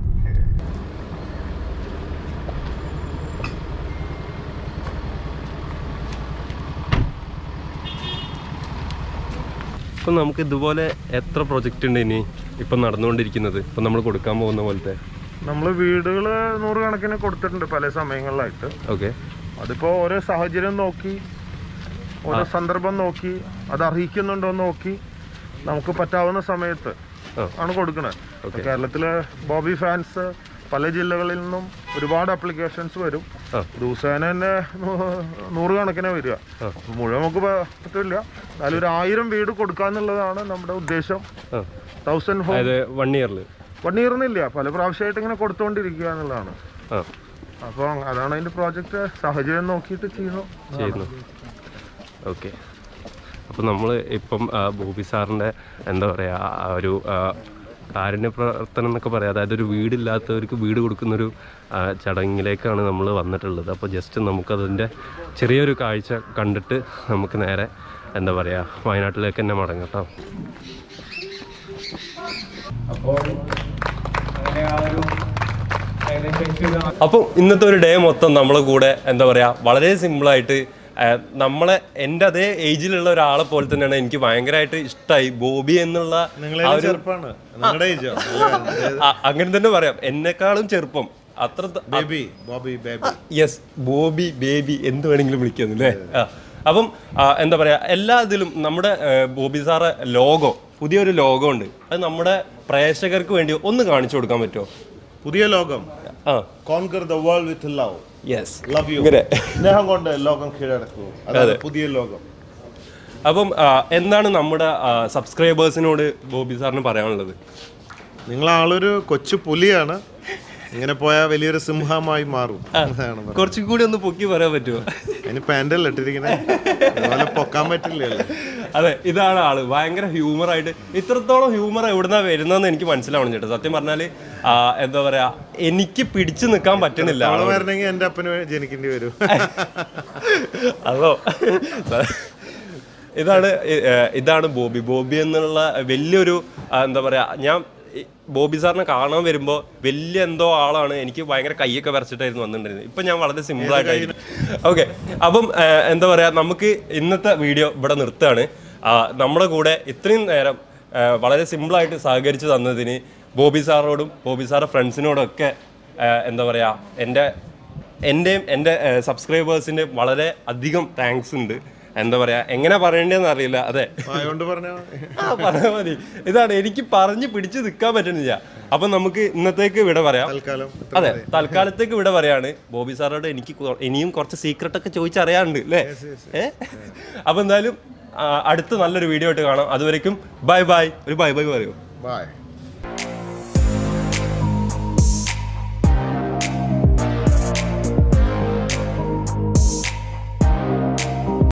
ഇപ്പം നമുക്ക് ഇതുപോലെ എത്ര പ്രൊജക്റ്റ് ഉണ്ട് ഇനി ഇപ്പം നടന്നുകൊണ്ടിരിക്കുന്നത് ഇപ്പം നമ്മൾ കൊടുക്കാൻ പോകുന്ന പോലത്തെ നമ്മള് വീടുകള് നൂറുകണക്കിന് കൊടുത്തിട്ടുണ്ട് പല സമയങ്ങളിലായിട്ട് ഓക്കെ അതിപ്പോ ഓരോ സാഹചര്യം നോക്കി ഓരോ സന്ദർഭം നോക്കി അത് അർഹിക്കുന്നുണ്ടോ എന്ന് നോക്കി നമുക്ക് പറ്റാവുന്ന സമയത്ത് ആ. ആണ് കൊടുക്കുന്നത് കേരളത്തിലെ ബോബി ഫാൻസ് പല ജില്ലകളിൽ നിന്നും ഒരുപാട് അപ്ലിക്കേഷൻസ് വരും ആ. ദിവസേന തന്നെ നൂ- നൂറുകണക്കിനെ വരിക ആ. മുഴുവൻ നമുക്ക് പ- പറ്റില്ല എന്നാലും ഒരു ആയിരം വീട് കൊടുക്കാന്നുള്ളതാണ് നമ്മുടെ ഉദ്ദേശം ആ തൗസൻഡ് ഹോം അതായത് വൺ ഇയറിൽ വൺ ഇയർന്നില്ല പല പ്രാവശ്യമായിട്ട് ഇങ്ങനെ കൊടുത്തുകൊണ്ടിരിക്കുക എന്നുള്ളതാണ് ആ അപ്പോൾ അതാണ് അതിന്റെ പ്രോജക്റ്റ് സാഹചര്യം നോക്കിയിട്ട് ചെയ്യുന്നു ചെയ്യുന്നു ഓക്കെ അപ്പോൾ നമ്മൾ ഇപ്പം ആ, ബോബി സാറിൻ്റെ എന്താ പറയുക ആ ഒരു ആ, കാരുണ്യ പ്രവർത്തനം എന്നൊക്കെ പറയാം അതായത് ഒരു വീടില്ലാത്തവർക്ക് വീട് കൊടുക്കുന്നൊരു ആ, ചടങ്ങിലേക്കാണ് നമ്മൾ വന്നിട്ടുള്ളത് അപ്പോൾ ജസ്റ്റ് നമുക്കതിൻ്റെ ചെറിയൊരു കാഴ്ച കണ്ടിട്ട് നമുക്ക് നേരെ എന്താ പറയുക വയനാട്ടിലേക്ക് തന്നെ മടങ്ങാം കേട്ടോ അപ്പോൾ അങ്ങനെ ആ ഒരു ഏകദേശം എനിക്ക് ഇത് അപ്പം ഇന്നത്തെ ഒരു ഡേ മൊത്തം നമ്മളെ കൂടെ എന്താ പറയുക വളരെ സിമ്പിളായിട്ട് നമ്മളെ എൻ്റെ അതേ ഏജിലുള്ള ഒരാളെ പോലെ തന്നെയാണ് എനിക്ക് ഭയങ്കരമായിട്ട് ഇഷ്ടമായി ബോബി എന്നുള്ള നിങ്ങളെ ആ ഒരു- ചെറുപ്പാണ് നിങ്ങളുടെ ഏജോ ആ- അങ്ങനെ തന്നെ പറയാം എന്നെക്കാളും ചെറുപ്പം അത്ര baby Bobby baby yes Bobby baby എന്ത് വേണമെങ്കിലും വിളിക്കാന്നല്ലേ ആ അപ്പം ആ, എന്താ പറയാ എല്ലാ ഇതിലും നമ്മുടെ ആ, ബോബി സാറെ ലോഗോ പുതിയൊരു ലോഗോ ഉണ്ട് അത് നമ്മുടെ പ്രേക്ഷകർക്ക് വേണ്ടി ഒന്ന് കാണിച്ചു കൊടുക്കാൻ പറ്റുമോ പുതിയ ലോകം ആ conquer the world with love yes love you ഇങ്ങനെ സ്നേഹം കൊണ്ട് ലോകം കീഴടക്കൂ അതാണ് പുതിയ ലോകം അപ്പം ആ, എന്താണ് നമ്മുടെ സബ്സ്ക്രൈബേഴ്സിനോട് ബോബി സാറിന് പറയാനുള്ളത് നിങ്ങൾ ആളൊരു കൊച്ചു പുലിയാണ് ഇങ്ങനെ പോയാൽ വലിയൊരു സിംഹമായി മാറും അതാണ് പറയുന്നത്. കുറച്ചും കൂടി ഒന്ന് പൊക്കി പറയാൻ പറ്റുമോ അതിന് പാൻറ്റല്ല ഇട്ടിരിക്കണേ അതുപോലെ പൊക്കാൻ പറ്റില്ലല്ലോ അതെ ഇതാണ് ആള് ഭയങ്കര ഹ്യൂമർ ആയിട്ട് ഇത്രത്തോളം ഹ്യൂമർ എവിടുന്നാ വരുന്നതെന്ന് എനിക്ക് മനസ്സിലാവണം ചേട്ടാ സത്യം പറഞ്ഞാല് ആ, എന്താ പറയാ എനിക്ക് പിടിച്ചു നിൽക്കാൻ പറ്റണില്ല അവള് വരണമെങ്കിൽ എൻ്റെ അപ്പന് ജനിക്കേണ്ടി വരും അതോ ഇതാണ് ഇ- ഏഹ് ഇതാണ് ബോബി ബോബി എന്നുള്ള വലിയൊരു ആ, എന്താ പറയാ ഞാൻ ഈ ബോബി സാറിനെ കാണാൻ വരുമ്പോൾ വലിയ എന്തോ ആളാണ് എനിക്ക് ഭയങ്കര കൈയൊക്കെ വരച്ചിട്ടായിരുന്നു വന്നിട്ടുണ്ടായിരുന്നത് ഇപ്പം ഞാൻ വളരെ സിമ്പിളായിട്ടായിരുന്നു ഓക്കെ അപ്പം ഏഹ്, എന്താ പറയാ നമുക്ക് ഇന്നത്തെ വീഡിയോ ഇവിടെ നിർത്തുകയാണ് ആ, നമ്മുടെ കൂടെ ഇത്രയും നേരം ഏഹ്, വളരെ സിമ്പിളായിട്ട് സഹകരിച്ച് തന്നതിന് ബോബി സാറോടും ബോബി സാറെ ഫ്രണ്ട്സിനോടും ഒക്കെ ഏഹ്, എന്താ പറയാ എൻ്റെ എൻ്റെയും എൻ്റെ സബ്സ്ക്രൈബേഴ്സിൻ്റെയും വളരെ അധികം താങ്ക്സ് ഉണ്ട് എന്താ പറയാ എങ്ങനെ പറയേണ്ടതെന്ന് അറിയില്ല അതെ അതുകൊണ്ട് പറഞ്ഞ ആ പറഞ്ഞാൽ മതി ഇതാണ് എനിക്ക് പറഞ്ഞ് പിടിച്ച് നിൽക്കാൻ പറ്റുന്നില്ല അപ്പം നമുക്ക് ഇന്നത്തേക്ക് വിട പറയാം തൽക്കാലം അതെ തൽക്കാലത്തേക്ക് വിട പറയാണ് ബോബി സാറോട് എനിക്ക് കൊ- ഇനിയും കുറച്ച് സീക്രട്ട് ഒക്കെ ചോദിച്ചറിയാനുണ്ട് അല്ലേ ഏ അപ്പൊ എന്തായാലും ആ, അടുത്ത നല്ലൊരു വീഡിയോ ആയിട്ട് കാണാം അതുവരേക്കും ബൈ ബൈ ഒരു ബൈ ബൈ പറയൂ ബൈ